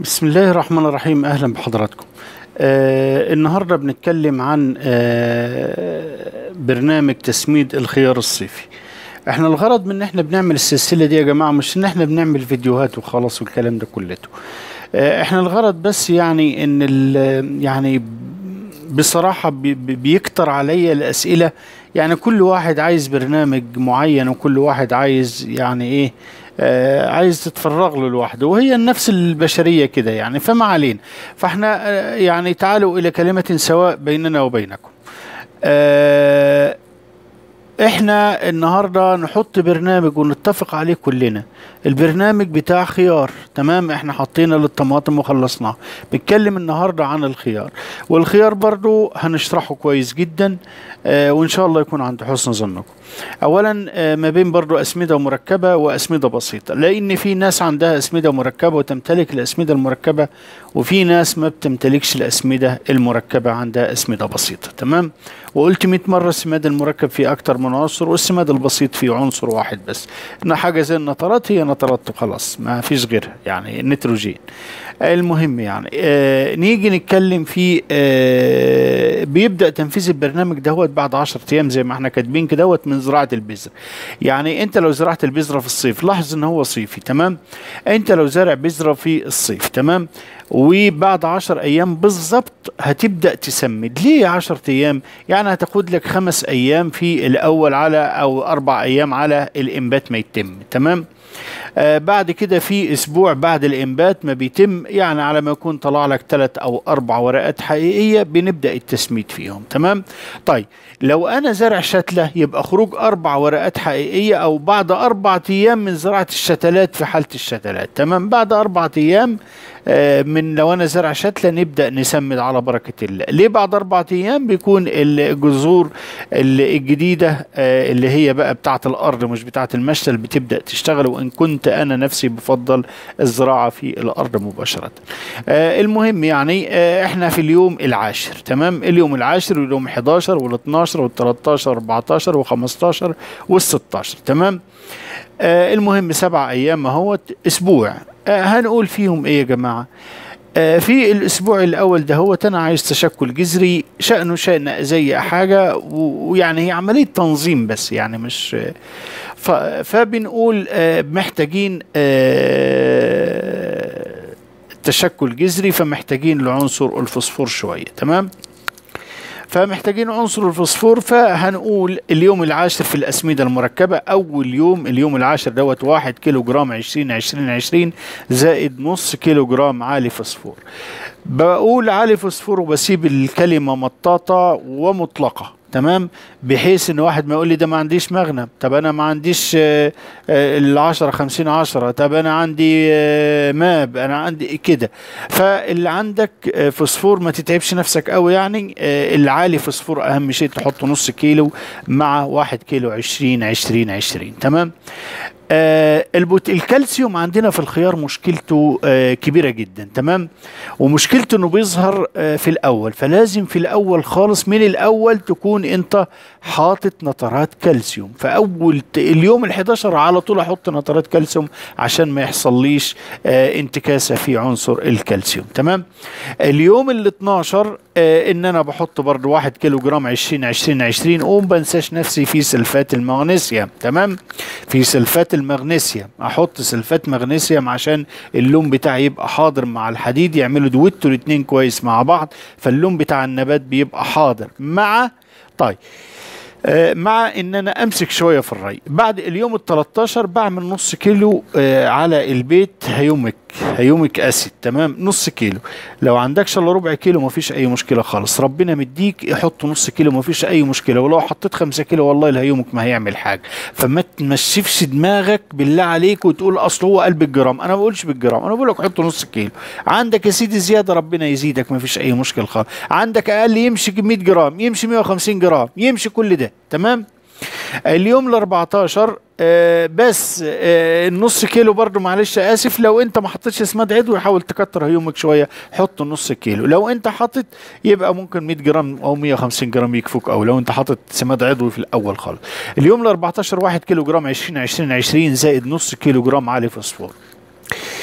بسم الله الرحمن الرحيم اهلا بحضراتكم آه النهارده بنتكلم عن آه برنامج تسميد الخيار الصيفي احنا الغرض من ان احنا بنعمل السلسله دي يا جماعه مش ان احنا بنعمل فيديوهات وخلاص والكلام ده كلته آه احنا الغرض بس يعني ان ال- يعني بصراحه بي- بي- بيكتر عليا الاسئله يعني كل واحد عايز برنامج معين وكل واحد عايز يعني ايه آه عايز تتفرغ له لوحده وهي النفس البشرية كده يعني فما علينا فاحنا آه يعني تعالوا إلى كلمة سواء بيننا وبينكم آه احنا النهارده نحط برنامج ونتفق عليه كلنا البرنامج بتاع خيار تمام احنا حطينا للطماطم وخلصناه بنتكلم النهارده عن الخيار والخيار برضو هنشرحه كويس جدا آه وان شاء الله يكون عند حسن ظنكم اولا آه ما بين برضو اسمده مركبه واسمده بسيطه لان في ناس عندها اسمده مركبه وتمتلك الاسمده المركبه وفي ناس ما بتمتلكش الاسمده المركبه عندها اسمده بسيطه تمام وقلت 100 مره السماد المركب فيه اكتر من عنصر والسماد البسيط فيه عنصر واحد بس ان حاجه زي النترات هي نترات وخلاص ما فيش غيرها يعني نيتروجين المهم يعني آه نيجي نتكلم في آه بيبدا تنفيذ البرنامج دهوت بعد 10 ايام زي ما احنا كاتبين كدهوت من زراعه البذر يعني انت لو زرعت البذره في الصيف لاحظ ان هو صيفي تمام انت لو زارع بذره في الصيف تمام وبعد عشر ايام بالظبط هتبدا تسمد ليه عشر ايام يعني هتاخد لك خمس ايام في الاول على او اربع ايام على الانبات ما يتم تمام آه بعد كده في اسبوع بعد الانبات ما بيتم يعني على ما يكون طلع لك ثلاث او اربع ورقات حقيقيه بنبدا التسميد فيهم تمام طيب لو انا زرع شتله يبقى خروج اربع ورقات حقيقيه او بعد اربع ايام من زراعه الشتلات في حاله الشتلات تمام بعد اربع ايام آه من لو انا زرع شتله نبدا نسمد على بركه الله ليه بعد اربع ايام بيكون الجذور الجديده آه اللي هي بقى بتاعه الارض مش بتاعه المشتل بتبدا تشتغل وان كنت انا نفسي بفضل الزراعه في الارض مباشره آه المهم يعني آه احنا في اليوم العاشر تمام اليوم العاشر واليوم 11 وال12 وال13 14 و15 وال16 تمام آه المهم سبع ايام اهوت اسبوع آه هنقول فيهم ايه يا جماعه آه في الاسبوع الاول ده هو انا عايز تشكل جذري شانه شان زي حاجه ويعني هي عمليه تنظيم بس يعني مش فبنقول آه محتاجين آه تشكل جذري فمحتاجين لعنصر الفوسفور شويه تمام فمحتاجين عنصر الفوسفور فهنقول اليوم العاشر في الأسمدة المركبة أول يوم اليوم العاشر دوت واحد كيلو جرام عشرين عشرين عشرين زائد نص كيلو جرام عالي فوسفور بقول عالي فوسفور وبسيب الكلمة مطاطة ومطلقة تمام بحيث ان واحد ما يقول لي ده ما عنديش مغنم طب انا ما عنديش ال 10 50 10 طب انا عندي ماب انا عندي كده فاللي عندك فوسفور ما تتعبش نفسك قوي يعني العالي فوسفور اهم شيء تحطه نص كيلو مع واحد كيلو 20 20 20 تمام آه البوت الكالسيوم عندنا في الخيار مشكلته آه كبيره جدا تمام ومشكلته انه بيظهر آه في الاول فلازم في الاول خالص من الاول تكون انت حاطط نترات كالسيوم فاول اليوم ال11 على طول احط نترات كالسيوم عشان ما يحصليش آه انتكاسه في عنصر الكالسيوم تمام اليوم ال12 آه ان انا بحط برضو واحد كيلو جرام 20 20 20 وما بنساش نفسي في سلفات المغنيسيوم تمام في سلفات المغنيسيوم احط سلفات مغنيسيوم عشان اللون بتاعي يبقى حاضر مع الحديد يعملوا دويتو الاثنين كويس مع بعض فاللون بتاع النبات بيبقى حاضر مع طيب آه مع ان انا امسك شويه في الري بعد اليوم ال 13 بعمل نص كيلو آه على البيت هيومك هيومك اسيد تمام نص كيلو لو عندكش الا ربع كيلو مفيش اي مشكله خالص ربنا مديك يحط نص كيلو مفيش اي مشكله ولو حطيت خمسة كيلو والله الهيومك ما هيعمل حاجه فما تمشيفش دماغك بالله عليك وتقول اصل هو قلب الجرام انا ما بقولش بالجرام انا بقول لك حط نص كيلو عندك يا سيدي زياده ربنا يزيدك مفيش اي مشكله خالص عندك اقل يمشي 100 جرام يمشي 150 جرام يمشي كل ده تمام اليوم ال 14 آه بس آه النص كيلو برضو معلش اسف لو انت ما حطيتش سماد عضوي حاول تكتر هيومك شويه حط نص كيلو لو انت حاطط يبقى ممكن 100 جرام او 150 جرام يكفوك او لو انت حاطط سماد عضوي في الاول خالص اليوم ال 14 1 كيلو جرام 20 20 20 زائد نص كيلو جرام عالي فوسفور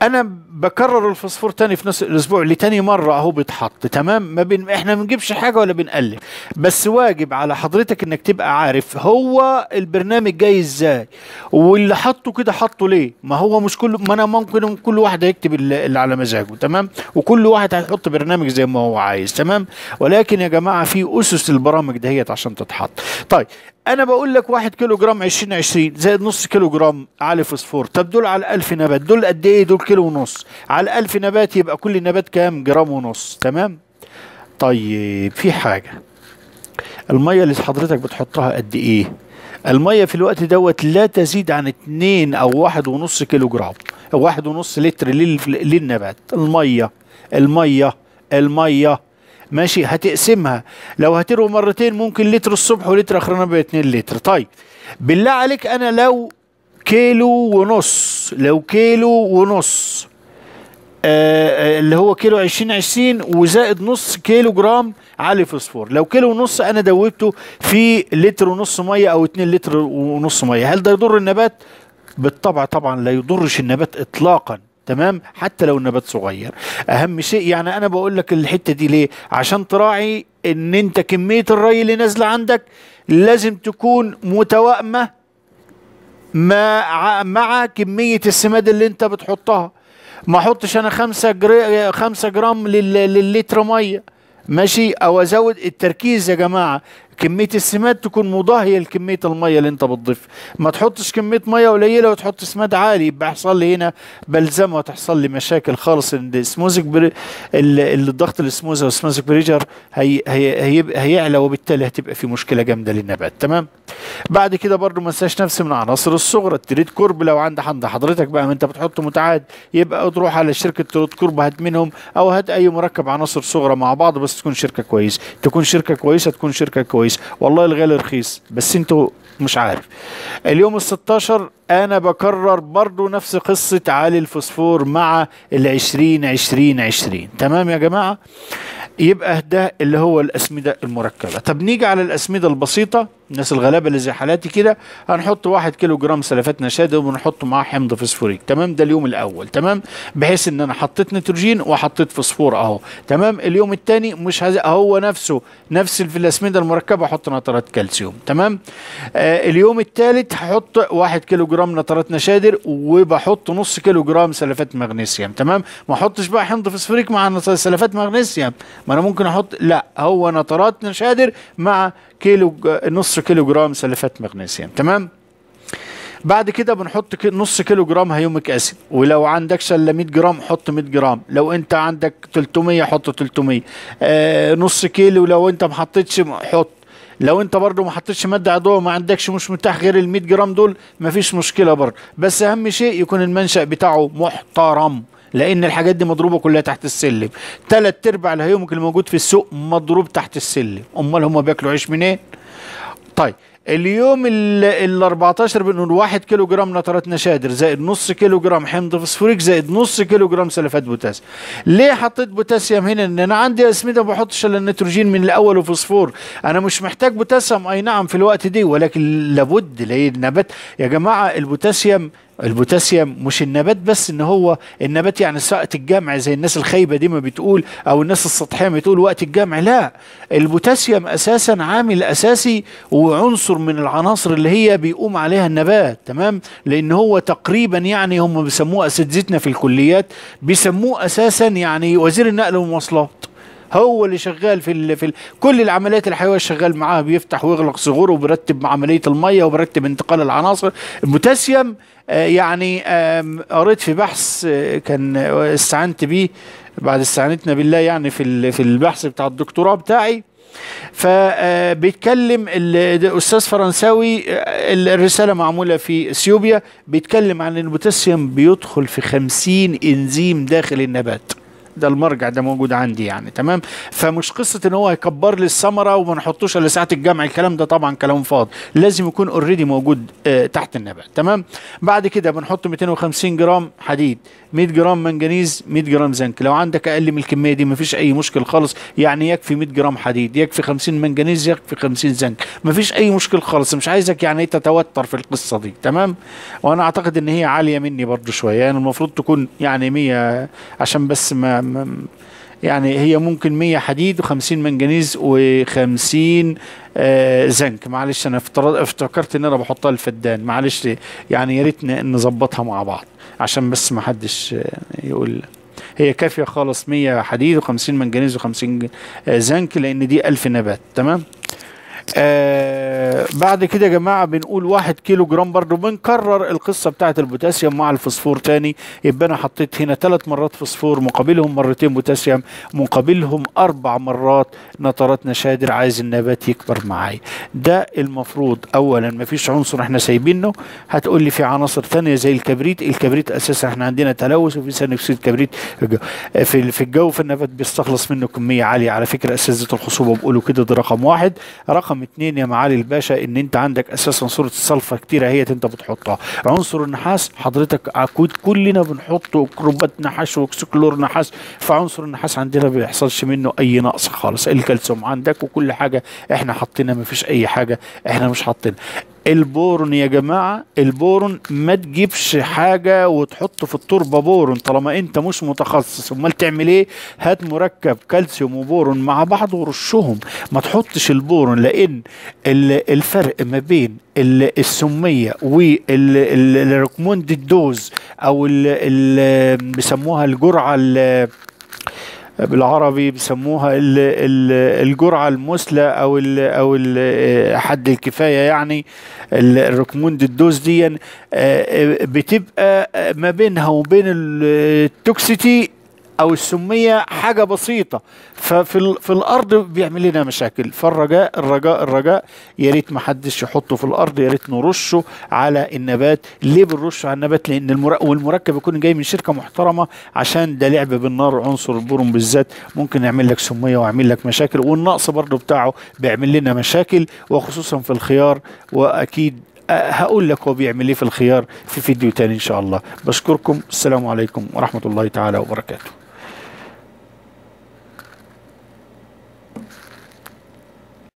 انا بكرر الفوسفور تاني في نفس الاسبوع لتاني مره اهو بيتحط تمام ما بين احنا ما بنجيبش حاجه ولا بنقلب بس واجب على حضرتك انك تبقى عارف هو البرنامج جاي ازاي واللي حطه كده حطه ليه ما هو مش كل ما انا ممكن كل واحد هيكتب اللي اللي على مزاجه تمام وكل واحد هيحط برنامج زي ما هو عايز تمام ولكن يا جماعه في اسس البرامج دهيت عشان تتحط طيب انا بقول لك واحد كيلو جرام 20 20 زائد نص كيلو جرام علي فوسفور طب دول على 1000 نبات دول قد ايه دول كيلو ونص على 1000 نبات يبقى كل نبات كام جرام ونص تمام طيب في حاجه الميه اللي حضرتك بتحطها قد ايه الميه في الوقت دوت لا تزيد عن 2 او واحد ونص كيلو جرام او واحد ونص لتر لل- للنبات الميه الميه الميه ماشي هتقسمها لو هتروي مرتين ممكن لتر الصبح ولتر اخر النهار 2 لتر طيب بالله عليك انا لو كيلو ونص لو كيلو ونص آه، آه، اللي هو كيلو 20 20 وزائد نص كيلو جرام علي فوسفور لو كيلو ونص انا دوبته في لتر ونص ميه او 2 لتر ونص ميه هل ده يضر النبات بالطبع طبعا لا يضرش النبات اطلاقا تمام حتى لو النبات صغير اهم شيء يعني انا بقول لك الحته دي ليه عشان تراعي ان انت كميه الري اللي نازله عندك لازم تكون متوائمه مع مع كميه السماد اللي انت بتحطها ما احطش انا خمسة جري خمسة جرام لل- لللتر ميه ماشي او ازود التركيز يا جماعه كميه السماد تكون مضاهيه لكميه الميه اللي انت بتضيف ما تحطش كميه ميه قليله وتحط سماد عالي يبقى يحصل لي هنا بلزمه وتحصل لي مشاكل خالص ان السموزك بري ال- ال- الضغط السموزه والسموزك بريجر هي هي هيبقى هيعلى وبالتالي هتبقى في مشكله جامده للنبات تمام بعد كده برضو ما انساش نفسي من عناصر الصغرى التريد كورب لو عند عند حضرتك بقى ما انت بتحط متعاد يبقى تروح على شركه تريد كورب هات منهم او هات اي مركب عناصر صغرى مع بعض بس تكون شركه كويس تكون شركه كويسه تكون شركه كويس والله الغالي رخيص بس انتوا مش عارف اليوم ال 16 انا بكرر برضو نفس قصه عالي الفوسفور مع ال 20 20 20 تمام يا جماعه يبقى ده اللي هو الاسمده المركبه طب نيجي على الاسمده البسيطه الناس الغلابه اللي زي حالاتي كده هنحط واحد كيلو جرام سلفات نشاده وبنحط معاه حمض فوسفوريك تمام ده اليوم الاول تمام بحيث ان انا حطيت نيتروجين وحطيت فوسفور اهو تمام اليوم الثاني مش هز... هو نفسه نفس في الاسمده المركبه احط نترات كالسيوم تمام آه اليوم الثالث هحط واحد كيلو جرام نترات نشادر وبحط نص كيلو جرام سلفات مغنيسيوم تمام ما احطش بقى حمض فوسفوريك مع نت- سلفات مغنيسيوم ما انا ممكن احط لا هو نترات نشادر مع كيلو ج- نص كيلو جرام سلفات مغنيسيوم تمام بعد كده بنحط ك- نص كيلو جرام هيوميك اسيد ولو عندكش الا 100 جرام حط 100 جرام لو انت عندك 300 حط 300 آه نص كيلو لو انت ما حطيتش م- حط لو انت برضو ما حطيتش ماده عضويه ما عندكش مش متاح غير ال 100 جرام دول مفيش مشكله برضو بس اهم شيء يكون المنشا بتاعه محترم لان الحاجات دي مضروبه كلها تحت السلم ثلاث ارباع الهيومك الموجود في السوق مضروب تحت السلم امال هم بياكلوا عيش منين طيب اليوم ال ال 14 بنقول 1 كيلو جرام نترات نشادر زائد نص كيلو جرام حمض فوسفوريك زائد نص كيلو جرام سلفات بوتاسيوم ليه حطيت بوتاسيوم هنا ان انا عندي اسمده ما بحطش الا النيتروجين من الاول وفوسفور انا مش محتاج بوتاسيوم اي نعم في الوقت دي ولكن لابد ليه النبات يا جماعه البوتاسيوم البوتاسيوم مش النبات بس ان هو النبات يعني وقت الجمع زي الناس الخايبه دي ما بتقول او الناس السطحيه ما بتقول وقت الجمع لا البوتاسيوم اساسا عامل اساسي وعنصر من العناصر اللي هي بيقوم عليها النبات تمام لان هو تقريبا يعني هم بيسموه اساتذتنا في الكليات بيسموه اساسا يعني وزير النقل والمواصلات هو اللي شغال في ال في ال كل العمليات الحيويه شغال معاها بيفتح ويغلق صغوره وبيرتب عمليه الميه وبيرتب انتقال العناصر البوتاسيوم آه يعني آم، قريت في بحث آه، كان آه، استعنت بيه بعد استعانتنا بالله يعني في ال- في البحث بتاع الدكتوراه بتاعي فبيتكلم الاستاذ فرنساوي آه، الرساله معموله في اثيوبيا بيتكلم عن البوتاسيوم بيدخل في خمسين انزيم داخل النبات ده المرجع ده موجود عندي يعني تمام فمش قصه ان هو هيكبر لي الثمره وما نحطوش الا ساعه الجمع الكلام ده طبعا كلام فاضي لازم يكون اوريدي موجود آه تحت النبات تمام بعد كده بنحط 250 جرام حديد 100 جرام منجنيز 100 جرام زنك لو عندك اقل من الكميه دي مفيش اي مشكل خالص يعني يكفي 100 جرام حديد يكفي 50 منجنيز يكفي 50 زنك مفيش اي مشكل خالص مش عايزك يعني تتوتر في القصه دي تمام وانا اعتقد ان هي عاليه مني برضو شويه يعني المفروض تكون يعني 100 عشان بس ما, ما يعني هي ممكن 100 حديد و50 منجنيز و50 آه زنك معلش انا افتكرت ان انا بحطها الفدان معلش يعني يا ريت نظبطها مع بعض عشان بس ما حدش يقول هي كافيه خالص 100 حديد و50 منجنيز و50 زنك لان دي 1000 نبات تمام آه بعد كده يا جماعة بنقول واحد كيلو جرام برضو بنكرر القصة بتاعة البوتاسيوم مع الفوسفور تاني يبقى أنا حطيت هنا ثلاث مرات فوسفور مقابلهم مرتين بوتاسيوم مقابلهم أربع مرات نترات نشادر عايز النبات يكبر معايا ده المفروض أولا مفيش عنصر احنا سايبينه هتقول لي في عناصر تانية زي الكبريت الكبريت أساسا احنا عندنا تلوث وفي ثاني أكسيد كبريت في في الجو في النبات بيستخلص منه كمية عالية على فكرة أساتذة الخصوبة بيقولوا كده ده رقم واحد رقم اتنين يا معالي الباشا ان انت عندك اساسا صورة الصلفة كتيرة هي انت بتحطها عنصر النحاس حضرتك عكود كلنا بنحطه كروبات نحاس وكسكلور نحاس فعنصر النحاس عندنا ما بيحصلش منه اي نقص خالص الكالسيوم عندك وكل حاجة احنا حاطينها ما فيش اي حاجة احنا مش حاطينها البورون يا جماعة البورون ما تجيبش حاجة وتحطه في التربة بورون طالما انت مش متخصص امال تعمل ايه هات مركب كالسيوم وبورون مع بعض ورشهم ما تحطش البورون لان الفرق ما بين السمية والريكوموند الدوز او اللي بيسموها الجرعة بالعربي بيسموها ال ال الجرعه المثلى او ال او ال حد الكفايه يعني الريكومند الدوز دي بتبقى ما بينها وبين التوكسيتي او السميه حاجه بسيطه ففي في الارض بيعمل لنا مشاكل فالرجاء الرجاء الرجاء يا ريت ما حدش يحطه في الارض يا ريت نرشه على النبات ليه بنرشه على النبات لان المركب والمركب يكون جاي من شركه محترمه عشان ده لعب بالنار عنصر البورون بالذات ممكن يعمل لك سميه ويعمل لك مشاكل والنقص برضه بتاعه بيعمل لنا مشاكل وخصوصا في الخيار واكيد هقول لك هو بيعمل ايه في الخيار في فيديو تاني ان شاء الله بشكركم السلام عليكم ورحمه الله تعالى وبركاته